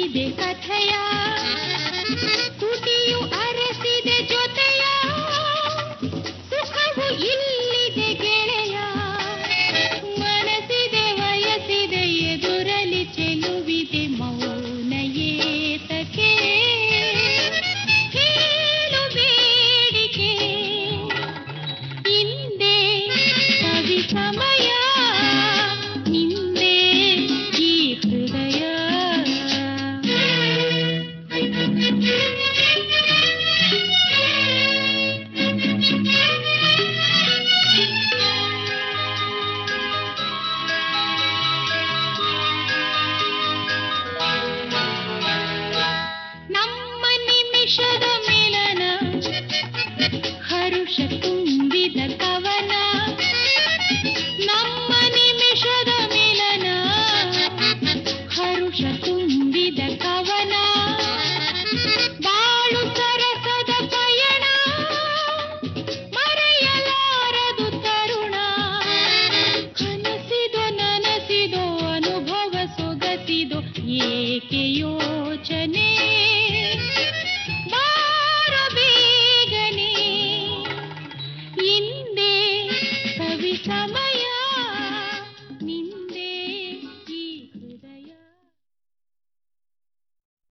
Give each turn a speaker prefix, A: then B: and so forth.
A: ಹೇಳಿದೆ ಕಥೆಯ ಕುಟಿಯು ಅರಸಿದೆ ಜೊತೆಯ ಸುಖವು ಇಲ್ಲಿದೆ ಗೆಳೆಯ ಮನಸ್ಸಿದೆ ವಯಸ್ಸಿದೆ ಎದುರಲಿ ಚೆಲುವಿದೆ ಮೌನ ಏತಕ್ಕೆ ಹೇಳು ಬೇಡಿಕೆ ಹಿಂದೆ ಕವಿ ಸಮಯ ನಿಂದೆ ಈ ಹೃದಯ ನಮ್ಮ ನಿಮಿಷದ ಮಿಲನ ಹರುಷ ತುಂಬಿದ ಕವನ ನಮ್ಮ ನಿಮಿಷದ ಮಿಲನ ಹರುಷ ತುಂಬಿದ ಕವನ ಬಾಳು ಸರಸದ ಪಯಣ ಮರೆಯಲಾರದು ತರುಣ ಕನಸಿದೋ ನನಸಿದೋ ಅನುಭವ ಸೊಗಸಿದೋ ಏಕೆ ಯೋಚನೆ ಬಾರೋ ಬೇಗನೆ ಹಿಂದೆ ಕವಿ ಸಮಯ